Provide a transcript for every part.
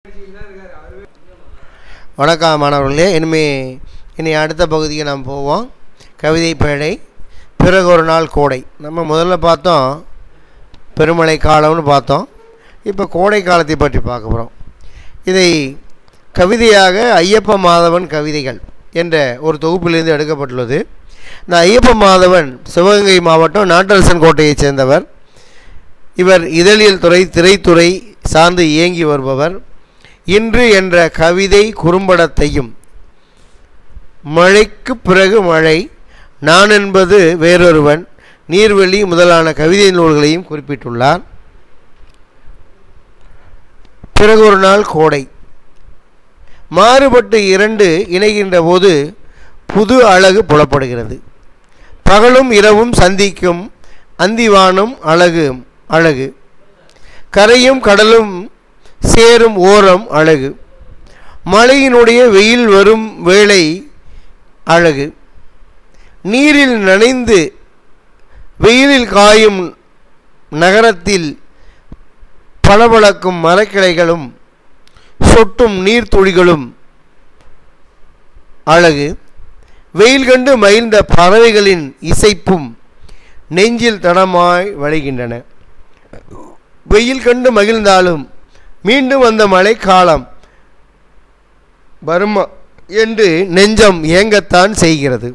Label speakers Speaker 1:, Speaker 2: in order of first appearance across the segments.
Speaker 1: வணக்கம் மாணவர்களே இனிமே இனி அடுத்த பகுதிக்கு நாம் போவோம் கவிதை பேழை பிறகு ஒரு நாள் கோடை நம்ம முதல்ல பார்த்தோம் பெருமழை காலம்னு பார்த்தோம் இப்போ கோடை காலத்தை பற்றி பார்க்க போகிறோம் இதை கவிதையாக ஐயப்ப மாதவன் கவிதைகள் என்ற ஒரு தொகுப்பிலிருந்து எடுக்கப்பட்டுள்ளது இந்த ஐயப்ப மாதவன் சிவகங்கை மாவட்டம் நாட்டரசன் கோட்டையைச் சேர்ந்தவர் இவர் இதழியல் துறை திரைத்துறை சார்ந்து இயங்கி வருபவர் இன்று என்ற கவிதை குறும்படத்தையும் மழைக்கு பிறகு மழை நான் என்பது வேறொருவன் நீர்வெளி முதலான கவிதை நூல்களையும் குறிப்பிட்டுள்ளார் பிறகு ஒரு நாள் கோடை மாறுபட்டு இரண்டு இணைகின்ற போது புது அழகு புலப்படுகிறது பகலும் இரவும் சந்திக்கும் அந்திவானம் அழகு அழகு கரையும் கடலும் சேரும் ஓரம் அழகு மழையினுடைய வெயில் வரும் வேளை அழகு நீரில் நனைந்து வெயிலில் காயும் நகரத்தில் பளபளக்கும் மரக்கிளைகளும் சொட்டும் நீர்த்துளிகளும் அழகு வெயில் கண்டு மகிழ்ந்த பறவைகளின் இசைப்பும் நெஞ்சில் தடமாய் வழிகின்றன வெயில் கண்டு மகிழ்ந்தாலும் மீண்டும் அந்த மழைக்காலம் வருமா என்று நெஞ்சம் ஏங்கத்தான் செய்கிறது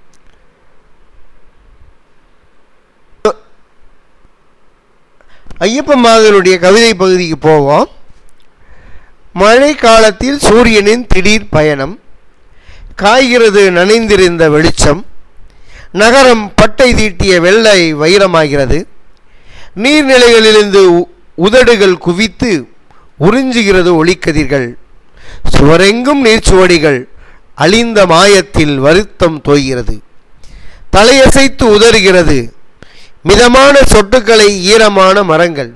Speaker 1: ஐயப்ப மாதனுடைய கவிதை பகுதிக்கு போவோம் மழை காலத்தில் சூரியனின் திடீர் பயணம் காய்கிறது நனைந்திருந்த வெளிச்சம் நகரம் பட்டை தீட்டிய வெள்ளை வைரமாகிறது நீர்நிலைகளிலிருந்து உ- உதடுகள் குவித்து உறிஞ்சுகிறது ஒளிக்கதிர்கள் சுவரெங்கும் நீர்ச்சுவடிகள் அழிந்த மாயத்தில் வருத்தம் தோய்கிறது தலையசைத்து உதறுகிறது மிதமான சொட்டுக்களை ஈரமான மரங்கள்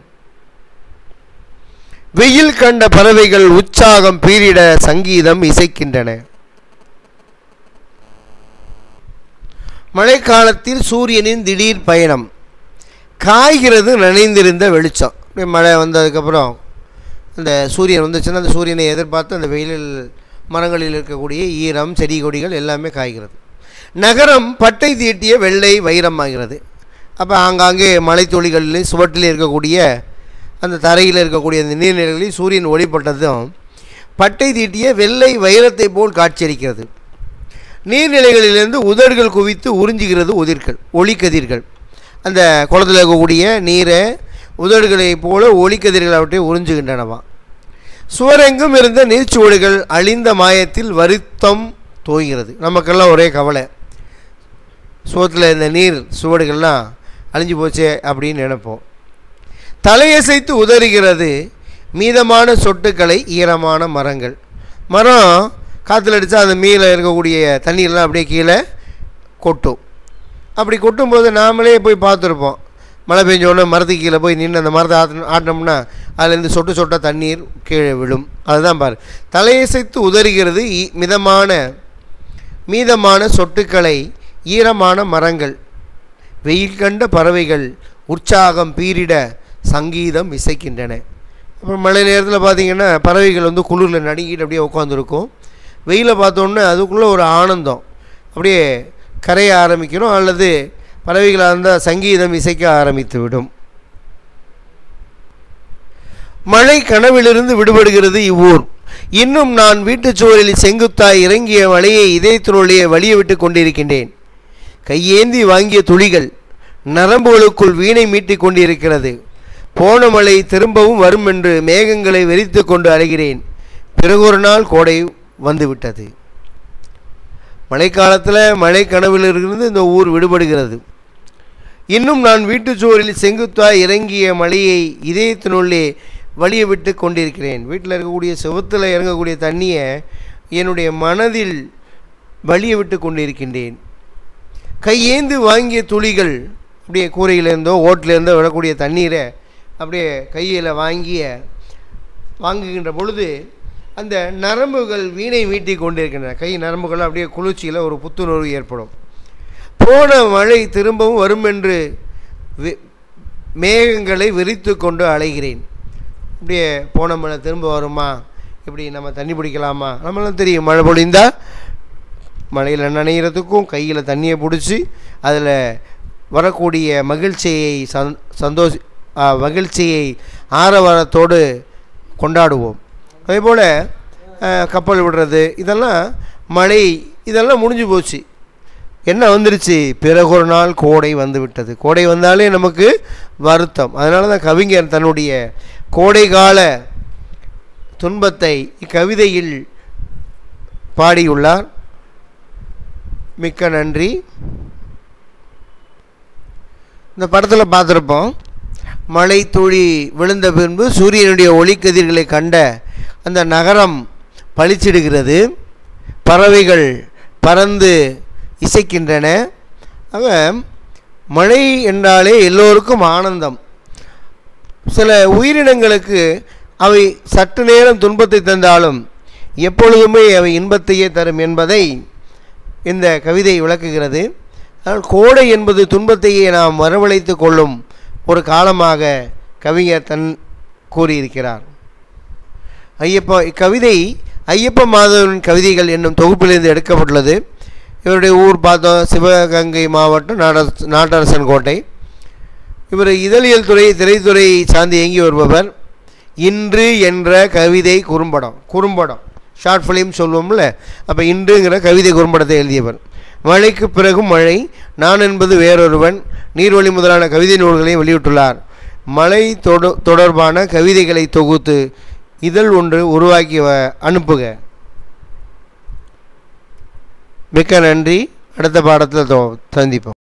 Speaker 1: வெயில் கண்ட பறவைகள் உற்சாகம் பீரிட சங்கீதம் இசைக்கின்றன மழைக்காலத்தில் சூரியனின் திடீர் பயணம் காய்கிறது நனைந்திருந்த வெளிச்சம் அப்படியே மழை வந்ததுக்கப்புறம் அந்த சூரியன் வந்துச்சுன்னா அந்த சூரியனை எதிர்பார்த்து அந்த வெயிலில் மரங்களில் இருக்கக்கூடிய ஈரம் செடி கொடிகள் எல்லாமே காய்கிறது நகரம் பட்டை தீட்டிய வெள்ளை வைரமாகிறது அப்போ ஆங்காங்கே மலைத்துளிகளில் சுவற்றில் இருக்கக்கூடிய அந்த தரையில் இருக்கக்கூடிய அந்த நீர்நிலைகளில் சூரியன் ஒளிப்பட்டதும் பட்டை தீட்டிய வெள்ளை வைரத்தை போல் காட்சியளிக்கிறது நீர்நிலைகளிலிருந்து உதடுகள் குவித்து உறிஞ்சுகிறது உதிர்கள் ஒளிக்கதிர்கள் அந்த குளத்தில் இருக்கக்கூடிய நீரை உதடுகளைப் போல ஒளிக்கதிர்கள் அவற்றை உறிஞ்சுகின்றனவாம் சுவரெங்கும் இருந்த நீர்ச்சுவடுகள் அழிந்த மாயத்தில் வருத்தம் தோய்கிறது நமக்கெல்லாம் ஒரே கவலை சுவத்தில் இந்த நீர் சுவடுகள்லாம் அழிஞ்சு போச்சே அப்படின்னு நினைப்போம் தலையசைத்து உதறுகிறது மீதமான சொட்டுக்களை ஈரமான மரங்கள் மரம் காற்றுல அடித்தா அந்த மீல இருக்கக்கூடிய தண்ணீர்லாம் அப்படியே கீழே கொட்டும் அப்படி கொட்டும்போது நாமளே போய் பார்த்துருப்போம் மழை பெஞ்ச உடனே மரத்துக்கு கீழே போய் நின்று அந்த மரத்தை ஆட்டு ஆட்டினோம்னா அதுலேருந்து சொட்டு சொட்ட தண்ணீர் கீழே விழும் அதுதான் பாரு தலையசைத்து உதறுகிறது ஈ- மிதமான மீதமான சொட்டுக்களை ஈரமான மரங்கள் வெயில் கண்ட பறவைகள் உற்சாகம் பீரிட சங்கீதம் இசைக்கின்றன அப்புறம் மழை நேரத்தில் பார்த்தீங்கன்னா பறவைகள் வந்து குளிரில் நடுங்கிட்டு அப்படியே உட்காந்துருக்கும் வெயிலை பார்த்தோன்னே அதுக்குள்ளே ஒரு ஆனந்தம் அப்படியே கரைய ஆரம்பிக்கிறோம் அல்லது பறவைகளாக இருந்தால் சங்கீதம் இசைக்க ஆரம்பித்து விடும் மழை கனவிலிருந்து விடுபடுகிறது இவ்வூர் இன்னும் நான் வீட்டுச் சுவரில் செங்குத்தாய் இறங்கிய மழையை இதயத்தினுள்ளே வழிய விட்டு கொண்டிருக்கின்றேன் கையேந்தி வாங்கிய துளிகள் நரம்புகளுக்குள் வீணை மீட்டிக் கொண்டிருக்கிறது போன மழை திரும்பவும் வரும் என்று மேகங்களை வெறித்து கொண்டு அலைகிறேன் பிறகு ஒரு நாள் கோடை வந்துவிட்டது மழைக்காலத்தில் மழை கனவிலிருந்து இந்த ஊர் விடுபடுகிறது இன்னும் நான் வீட்டுச் சுவரில் செங்குத்தாய் இறங்கிய மழையை இதயத்தினுள்ளே வழிய விட்டு கொண்டிருக்கிறேன் வீட்டில் இருக்கக்கூடிய செவுத்தில் இறங்கக்கூடிய தண்ணியை என்னுடைய மனதில் வழிய விட்டு கொண்டிருக்கின்றேன் கையேந்து வாங்கிய துளிகள் அப்படியே கூரையிலேருந்தோ ஓட்டிலேருந்தோ விடக்கூடிய தண்ணீரை அப்படியே கையில் வாங்கிய வாங்குகின்ற பொழுது அந்த நரம்புகள் வீணை மீட்டி கொண்டிருக்கின்றன கை நரம்புகள் அப்படியே குளிர்ச்சியில் ஒரு புத்துணர்வு ஏற்படும் போன மழை திரும்பவும் வரும் என்று வி- மேகங்களை விரித்து கொண்டு அலைகிறேன் அப்படியே போன மழை திரும்ப வருமா இப்படி நம்ம தண்ணி பிடிக்கலாமா நம்மளாம் தெரியும் மழை பொழிந்தால் மழையில் நனைகிறதுக்கும் கையில் தண்ணியை பிடிச்சி அதில் வரக்கூடிய மகிழ்ச்சியை சந் சந்தோஷ ஆ, மகிழ்ச்சியை ஆரவாரத்தோடு கொண்டாடுவோம் அதே போல் கப்பல் விடுறது இதெல்லாம் மழை இதெல்லாம் முடிஞ்சு போச்சு என்ன வந்துருச்சு பிறகு ஒரு நாள் கோடை வந்து விட்டது கோடை வந்தாலே நமக்கு வருத்தம் அதனால தான் கவிஞர் தன்னுடைய கோடை கால துன்பத்தை இக்கவிதையில் பாடியுள்ளார் மிக்க நன்றி இந்த படத்தில் பார்த்துருப்போம் மழை துளி விழுந்த பின்பு சூரியனுடைய ஒளிக்கதிர்களை கண்ட அந்த நகரம் பளிச்சிடுகிறது பறவைகள் பறந்து இசைக்கின்றன ஆக மழை என்றாலே எல்லோருக்கும் ஆனந்தம் சில உயிரினங்களுக்கு அவை சற்று நேரம் துன்பத்தை தந்தாலும் எப்பொழுதுமே அவை இன்பத்தையே தரும் என்பதை இந்த கவிதை விளக்குகிறது ஆனால் கோடை என்பது துன்பத்தையே நாம் வரவழைத்து கொள்ளும் ஒரு காலமாக கவிஞர் தன் கூறியிருக்கிறார் ஐயப்பா இக்கவிதை ஐயப்ப மாதவனின் கவிதைகள் என்னும் தொகுப்பிலிருந்து எடுக்கப்பட்டுள்ளது இவருடைய ஊர் பார்த்தோம் சிவகங்கை மாவட்டம் நாட நாட்டரசன் கோட்டை இவர் இதழியல் துறை திரைத்துறையை சார்ந்து இயங்கி வருபவர் இன்று என்ற கவிதை குறும்படம் குறும்படம் ஷார்ட் ஃபிலிம் சொல்லுவோம்ல அப்போ இன்றுங்கிற கவிதை குறும்படத்தை எழுதியவர் மழைக்கு பிறகும் மழை நான் என்பது வேறொருவன் நீர்வழி முதலான கவிதை நூல்களையும் வெளியிட்டுள்ளார் மழை தொட தொடர்பான கவிதைகளை தொகுத்து இதழ் ஒன்று உருவாக்கி வ- அனுப்புக மிக்க நன்றி அடுத்த பாடத்தில் தொ- சந்திப்போம்